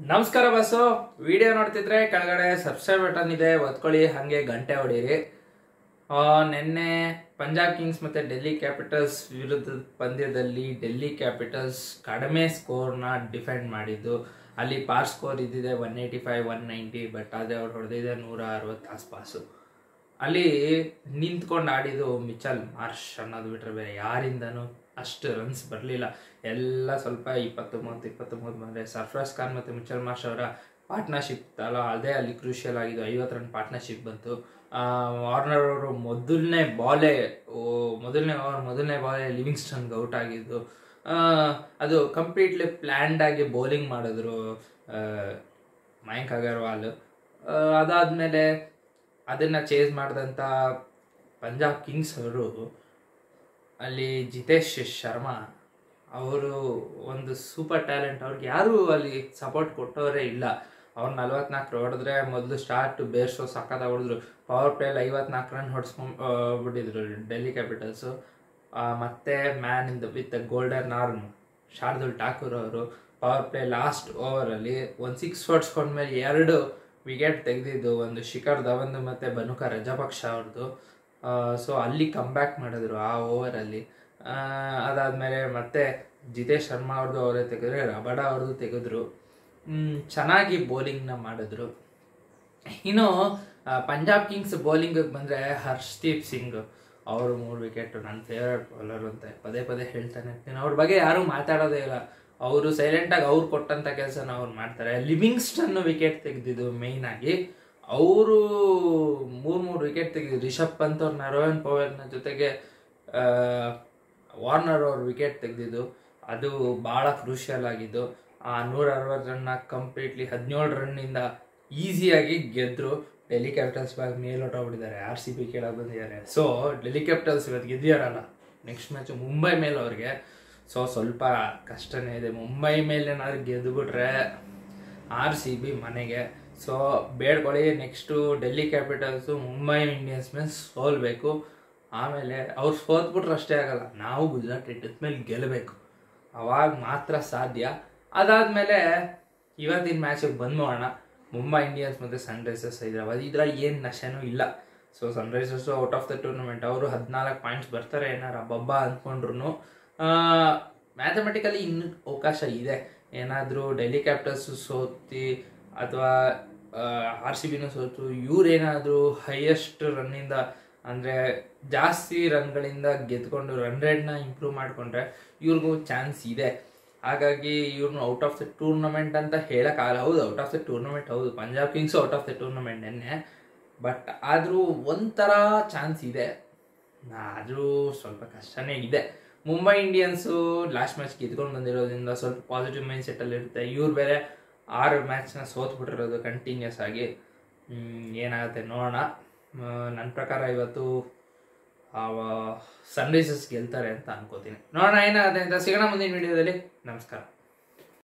ನಮಸ್ಕಾರ bus video ನೋಡ್ತಿದ್ರೆ ಕೆಳಗಡೆ ಸಬ್ಸ್ಕ್ರೈಬ್ ಬಟನ್ ಇದೆ ಒತ್ಕೊಳ್ಳಿ ಹಾಗೆ ಗಂಟೆ ಹೊಡೀರಿ ಆ, ನಿನ್ನೆ ಪಂಜಾಬ್ ಕಿಂಗ್ಸ್ ಮತ್ತೆ ಡೆಲ್ಲಿ ಕ್ಯಾಪಿಟಲ್ಸ್ ವಿರುದ್ಧದ ಪಂದ್ಯದಲ್ಲಿ ಡೆಲ್ಲಿ ಕ್ಯಾಪಿಟಲ್ಸ್ ಕಡಿಮೆ ಸ್ಕೋರ್ನ ಡಿಫೆಂಡ್ ಮಾಡಿದ್ದು ಅಲ್ಲಿ ಪಾರ್ ಸ್ಕೋರ್ ಇದ್ದಿದೆ one eighty five one ninety but ಆದರೆ ಅವ್ರು ಹೊಡೆದಿದೆ ನೂರ ಅರವತ್ತು ಆಸ್ಪಾಸು ಅಲ್ಲಿ ನಿಂತ್ಕೊಂಡು ಆಡಿದ್ದು ಮಿಚಲ್ ಮಾರ್ಷ್ ಅನ್ನೋದು ಬಿಟ್ರೆ ಬೇರೆ ಯಾರಿಂದನೂ ಅಷ್ಟು ರನ್ಸ್ ಬರಲಿಲ್ಲ ಎಲ್ಲ ಸ್ವಲ್ಪ ಇಪ್ಪತ್ತು ಮೂವತ್ತು ಇಪ್ಪತ್ತು ಮೂವತ್ತು ಬಂದರೆ ಸರ್ಫರಾಜ್ ಖಾನ್ ಮತ್ತು ಮಿಚಲ್ ಮಾರ್ಷ್ ಅವರ ಪಾರ್ಟ್ನರ್ಶಿಪ್ ಅಲ್ಲ ಅದೇ ಅಲ್ಲಿ ಕ್ರೂಷಿಯಲ್ ಆಗಿದ್ದು ಐವತ್ತು ರನ್ ಪಾರ್ಟ್ನರ್ಶಿಪ್ ಬಂತು ವಾರ್ನರ್ ಅವರು ಮೊದಲನೇ ಬಾಲೇ ಮೊದಲನೇ ಓವರ್ ಮೊದಲನೇ ಬಾಲೇ ಲಿವಿಂಗ್ಸ್ಟನ್ಗೆ ಔಟ್ ಆಗಿದ್ದು ಆ, ಅದು ಕಂಪ್ಲೀಟ್ಲಿ ಪ್ಲ್ಯಾಂಡ್ ಆಗಿ ಬೌಲಿಂಗ್ ಮಾಡಿದ್ರು ಆ, ಮಯಾಂಕ್ ಅಗರ್ವಾಲ್ ಆ, ಅದಾದ್ಮೇಲೆ ಅದನ್ನ ಚೇಸ್ ಮಾಡಿದಂಥ ಪಂಜಾಬ್ ಕಿಂಗ್ಸ್ ಅವರು ಅಲ್ಲಿ ಜಿತೇಶ್ ಶರ್ಮಾ ಅವರು ಒಂದು ಸೂಪರ್ ಟ್ಯಾಲೆಂಟ್ ಅವ್ರಿಗೆ ಯಾರೂ ಅಲ್ಲಿ ಸಪೋರ್ಟ್ ಕೊಟ್ಟವರೇ ಇಲ್ಲ ಅವ್ರು ನಲ್ವತ್ನಾಲ್ಕು ಹೊಡೆದ್ರೆ ಮೊದಲು ಸ್ಟಾರ್ಟ್ ಬೇರ್ ಶೋ ಸಕ್ಕತ್ತ ಹೊಡೆದ್ರು ಪವರ್ ಪ್ಲೇಲಿ ಐವತ್ನಾಲ್ಕು ರನ್ ಹೊಡ್ಸ್ಕೊಂಡ್ ಆ, ಬಿಟ್ಟಿದ್ರು ಡೆಲ್ಲಿ ಕ್ಯಾಪಿಟಲ್ಸು ಮತ್ತೆ man in the with golden arm Shardul Thakur ಅವರು ಪವರ್ ಪ್ಲೇ ಲಾಸ್ಟ್ ಓವರಲ್ಲಿ ಒಂದು ಸಿಕ್ಸ್ ಹೊಡ್ಸ್ಕೊಂಡ್ಮೇಲೆ ಎರಡು ವಿಕೆಟ್ ತೆಗೆದಿದ್ದು ಒಂದು ಶಿಖರ್ ಧವನ್ ಮತ್ತೆ ಬನುಕ ರಜಪಕ್ಷ ಅವ್ರದ್ದು ಸೊ ಅಲ್ಲಿ ಕಮ್ಬ್ಯಾಕ್ ಮಾಡಿದ್ರು ಆ ಓವರಲ್ಲಿ ಅದಾದಮೇಲೆ ಮತ್ತೆ ಜಿತೇಶ್ ಶರ್ಮಾ ಅವ್ರದ್ದು ಅವರೇ ತೆಗೆದ್ರೆ ರಬಡ ಅವ್ರದ್ದು ತೆಗೆದ್ರು ಮ್, ಚೆನ್ನಾಗಿ ಬೌಲಿಂಗ್ನ ಮಾಡಿದ್ರು ಇನ್ನು ಆ, ಪಂಜಾಬ್ ಕಿಂಗ್ಸ್ ಬೌಲಿಂಗಿಗೆ ಬಂದರೆ ಹರ್ಷ್ದೀಪ್ ಸಿಂಗ್ ಅವರು ಮೂರು ವಿಕೆಟ್ ನನ್ನ ಫೇವ್ರೆಟ್ ಬೌಲರ್ ಅಂತ ಪದೇ ಪದೇ ಹೇಳ್ತಾನೆ ಇರ್ತೀನಿ ಅವ್ರ ಬಗ್ಗೆ ಯಾರೂ ಮಾತಾಡೋದೇ ಇಲ್ಲ ಅವರು ಸೈಲೆಂಟಾಗಿ ಅವ್ರು ಕೊಟ್ಟಂಥ ಕೆಲಸನ ಅವ್ರು ಮಾಡ್ತಾರೆ ಲಿವಿಂಗ್ಸ್ಟನ್ ವಿಕೆಟ್ ತೆಗೆದಿದ್ದು ಮೇಯ್ನ್ ಆಗಿ ಅವರು ಮೂರು ಮೂರು ವಿಕೆಟ್ ತೆಗೆದಿದ್ದು ರಿಷಬ್ ಪಂತ್ ಅವ್ರನ್ನ ರೋಹನ್ ಪವೇಲ್ನ ಜೊತೆಗೆ ಆ, ವಾರ್ನರ್ ಅವ್ರ ವಿಕೆಟ್ ತೆಗೆದಿದ್ದು ಅದು ಭಾಳ ಕ್ರೂಷಿಯಲ್ ಆಗಿದ್ದು ಆ ನೂರ ಅರವತ್ತು ರನ್ನ ಕಂಪ್ಲೀಟ್ಲಿ ಹದಿನೇಳು ರನ್ನಿಂದ ಈಸಿಯಾಗಿ ಗೆದ್ದರು ಡೆಲ್ಲಿ ಕ್ಯಾಪಿಟಲ್ಸ್ ಬಾಗಿ ಮೇಲೊಟ್ಟೋಗ್ಬಿಟ್ಟಿದ್ದಾರೆ ಆರ್ ಸಿ ಬಿ ಕೆಳಗೆ ಬಂದಿದ್ದಾರೆ ಸೊ ಡೆಲ್ಲಿ ಕ್ಯಾಪಿಟಲ್ಸ್ ಇವತ್ತು ಗೆದ್ದಿದಾರಲ್ಲ ನೆಕ್ಸ್ಟ್ ಮ್ಯಾಚ್ ಮುಂಬೈ ಮೇಲೆ ಅವ್ರಿಗೆ ಸೊ ಸ್ವಲ್ಪ ಕಷ್ಟನೇ ಇದೆ ಮುಂಬೈ ಮೇಲೆ ಏನಾದ್ರು ಗೆದ್ದುಬಿಟ್ರೆ ಆರ್ ಸಿ ಬಿ ಮನೆಗೆ ಸೊ ಬೇಡ್ಕೊಳ್ಳಿ next Delhi capitals Mumbai Indians ಮೇಲೆ ಸೋಲ್ಬೇಕು ಆಮೇಲೆ ಅವ್ರು ಸೋತ್ಬಿಟ್ರೆ ಅಷ್ಟೇ ಆಗಲ್ಲ ನಾವು ಗುಜರಾತ್ ಟೈಟನ್ಸ್ ಮೇಲೆ ಗೆಲ್ಲಬೇಕು ಅವಾಗ ಮಾತ್ರ ಸಾಧ್ಯ ಅದಾದಮೇಲೆ ಇವತ್ತಿನ ಮ್ಯಾಚಿಗೆ ಬಂದ್ಬೋಣ ಮುಂಬೈ ಇಂಡಿಯನ್ಸ್ ಮತ್ತು ಸನ್ರೈಸರ್ಸ್ ಹೈದರಾಬಾದ್ ಇದ್ರಲ್ಲಿ ಏನು ನಶೆನೂ ಇಲ್ಲ so Sunrisers out of the tournament ಅವರು ಹದಿನಾಲ್ಕು ಪಾಯಿಂಟ್ಸ್ ಬರ್ತಾರೆ ಏನಾರ ಬಬ್ಬ ಅಂದ್ಕೊಂಡ್ರು ಮ್ಯಾಥಮೆಟಿಕಲಿ ಇನ್ನೂ ಅವಕಾಶ ಇದೆ ಏನಾದರೂ ಡೆಲ್ಲಿ ಕ್ಯಾಪಿಟಲ್ಸು ಸೋತಿ ಅಥವಾ ಆರ್ ಸಿ ಬಿನೂ ಸೋತು ಇವ್ರೇನಾದರೂ ಹೈಯೆಸ್ಟ್ ರನ್ನಿಂದ ಅಂದರೆ ಜಾಸ್ತಿ ರನ್ಗಳಿಂದ ಗೆದ್ಕೊಂಡು ರನ್ ರೇಟ್ನ ಇಂಪ್ರೂವ್ ಮಾಡಿಕೊಂಡ್ರೆ ಇವ್ರಿಗೂ ಚಾನ್ಸ್ ಇದೆ ಹಾಗಾಗಿ ಇವ್ರನ್ನ ಔಟ್ ಆಫ್ ದ ಟೂರ್ನಮೆಂಟ್ ಅಂತ ಹೇಳೋಕ್ಕಾಗಲ್ಲ ಹೌದು ಔಟ್ ಆಫ್ ದ ಟೂರ್ನಮೆಂಟ್ ಹೌದು Punjab kings out of the tournament ನೆನ್ನೆ ಬಟ್ ಆದರೂ ಒಂಥರ ಚಾನ್ಸ್ ಇದೆ ಆದರೂ ಸ್ವಲ್ಪ ಕಷ್ಟನೇ ಇದೆ ಮುಂಬೈ ಇಂಡಿಯನ್ಸು ಲಾಸ್ಟ್ ಮ್ಯಾಚ್ ಗೆದ್ಕೊಂಡು ಬಂದಿರೋದ್ರಿಂದ ಸ್ವಲ್ಪ ಪಾಸಿಟಿವ್ ಮೈಂಡ್ ಸೆಟ್ಟಲ್ಲಿ ಇರುತ್ತೆ ಇವ್ರು ಬೇರೆ ಆರು ಮ್ಯಾಚ್ನ ಸೋತ್ಬಿಟ್ಟಿರೋದು ಕಂಟಿನ್ಯೂಸ್ ಆಗಿ ಹ್ಮ್, ಏನಾಗುತ್ತೆ ನೋಡೋಣ ನನ್ನ ಪ್ರಕಾರ ಇವತ್ತು ಸನ್ರೈಸರ್ಸ್ ಗೆಲ್ತಾರೆ ಅಂತ ಅನ್ಕೋತೀನಿ ನೋಡೋಣ ಏನಾಗುತ್ತೆ ಅಂತ ಸಿಗೋಣ ಮುಂದಿನ ವಿಡಿಯೋದಲ್ಲಿ ನಮಸ್ಕಾರ